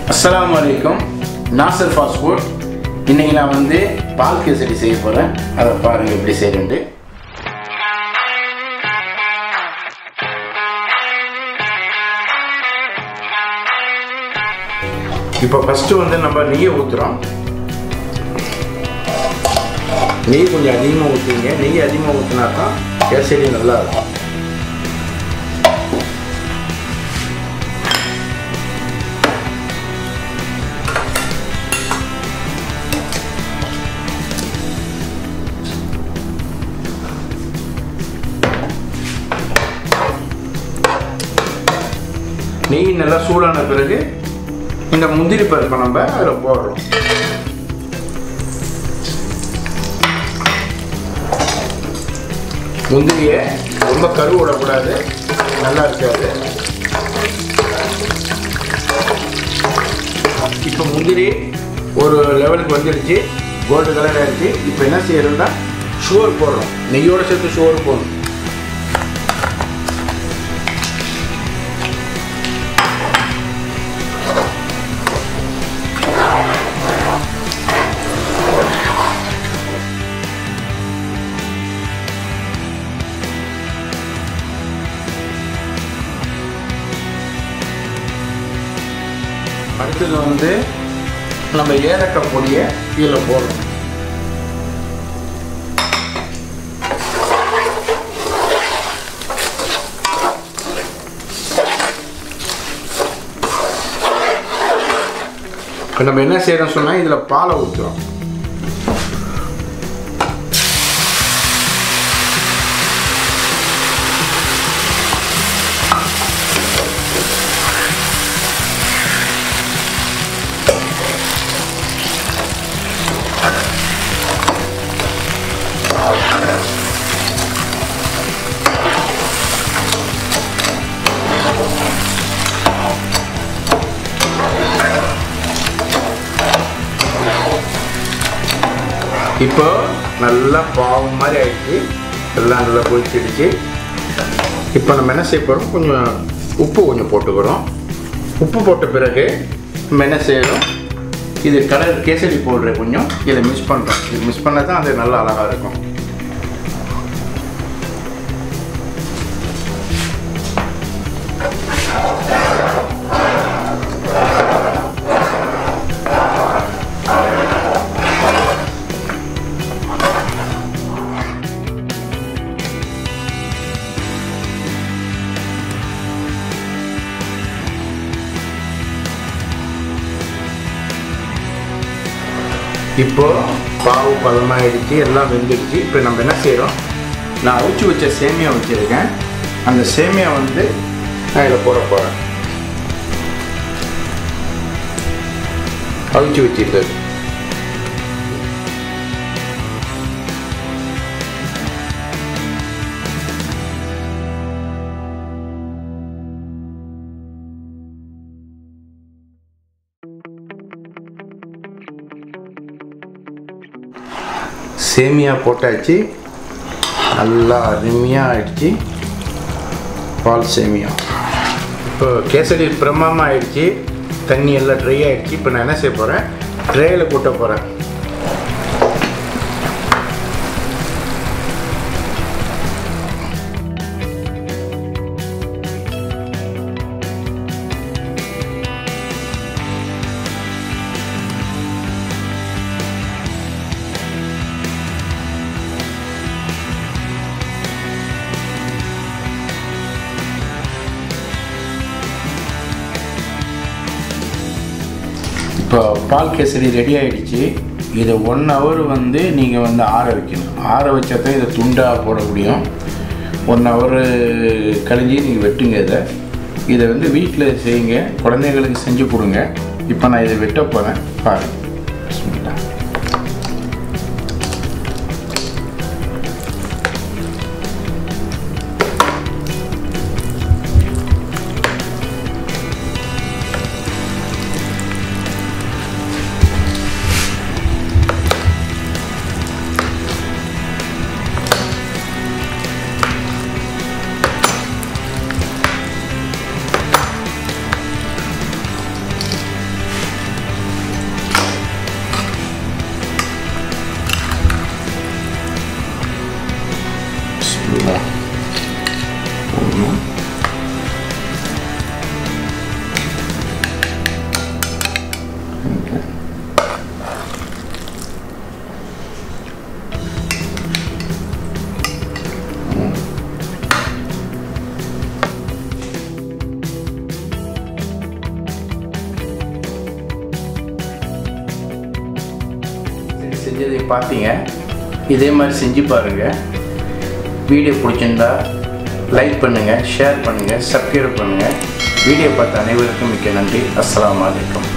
அஸ்ஸலாமு அலைக்கும் Nassar fast food இன்னைக்கு நான் வந்து பால் கேசரி செய்ய போகிறேன் அதை பாருங்கள் எப்படி செய்யறேன்ட்டு இப்போ ஃபஸ்ட்டு வந்து நம்ம நெய்யை ஊற்றுறோம் நெய் கொஞ்சம் அதிகமாக ஊற்றுவீங்க நெய் அதிகமாக ஊற்றினா தான் கேசரி நல்லா இருக்கும் நெய் நல்லா சூடான பிறகு இந்த முந்திரி பருப்பை நம்ம அதில் போடுறோம் முந்திரியை ரொம்ப கரு விடக்கூடாது நல்லா இருக்காது இப்போ முந்திரி ஒரு லெவலுக்கு வந்துடுச்சு கோல்டு கலர் ஆயிடுச்சு இப்போ என்ன செய்யறோம்னா சுகர் போடுறோம் நெய்யோட சேர்த்து சுகர் போடணும் அடுத்தது வந்து நம்ம ஏலக்காய் பொடியை இதில் போடணும் இப்போ நம்ம என்ன செய்யறோம் சொன்னால் இதில் பாலை ஊற்றுறோம் இப்போ நல்லா பாவம் மாதிரி ஆயிடுச்சு எல்லாம் நல்லா கொதிச்சிடுச்சு இப்போ நம்ம என்ன செய்ய போகிறோம் கொஞ்சம் உப்பு கொஞ்சம் போட்டுக்கிறோம் உப்பு போட்ட பிறகு நம்ம என்ன செய்யறோம் இது கலர் கேசரி பவுடரை கொஞ்சம் இதை மிக்ஸ் பண்ணுறோம் இது மிக்ஸ் பண்ணால் தான் அது நல்லா அழகாக இருக்கும் இப்போ பாவு பதமாகிடுச்சு எல்லாம் வெந்துடுச்சு இப்போ நம்ம என்ன செய்கிறோம் நான் அவிச்சு வச்ச சேமியா வச்சுருக்கேன் அந்த சேமியா வந்து நான் இதில் போட போகிறேன் அவிச்சு வச்சிருந்தது சேமியா போட்டாச்சு நல்லா அருமையாக ஆயிடுச்சு பால் சேமியா இப்போ கேசரி பிரமாமா ஆயிடுச்சு தண்ணி எல்லாம் ட்ரை ஆயிடுச்சு இப்போ நான் என்ன செய்ய போகிறேன் ட்ரேயில் கூட்ட போகிறேன் இப்போ பால் கேசரி ரெடி ஆகிடுச்சு இதை ஒன் ஹவர் வந்து நீங்கள் வந்து ஆற வைக்கணும் ஆற வச்சா தான் இதை துண்டாக போட முடியும் ஒன் ஹவர் கழிஞ்சு நீங்கள் வெட்டுங்க இதை இதை வந்து வீட்டில் செய்யுங்க குழந்தைங்களுக்கு செஞ்சு கொடுங்க இப்போ நான் இதை வெட்ட போகிறேன் பாருங்க பிஸ்மில்லா. செஞ்சதை பார்த்தீங்க இதே மாதிரி செஞ்சு பாருங்கள் வீடியோ பிடிச்சிருந்தா லைக் பண்ணுங்கள் ஷேர் பண்ணுங்கள் சப்ஸ்கிரைப் பண்ணுங்கள் வீடியோ பார்த்த அனைவருக்கும் மிக்க நன்றி அஸ்ஸலாமு அலைக்கும்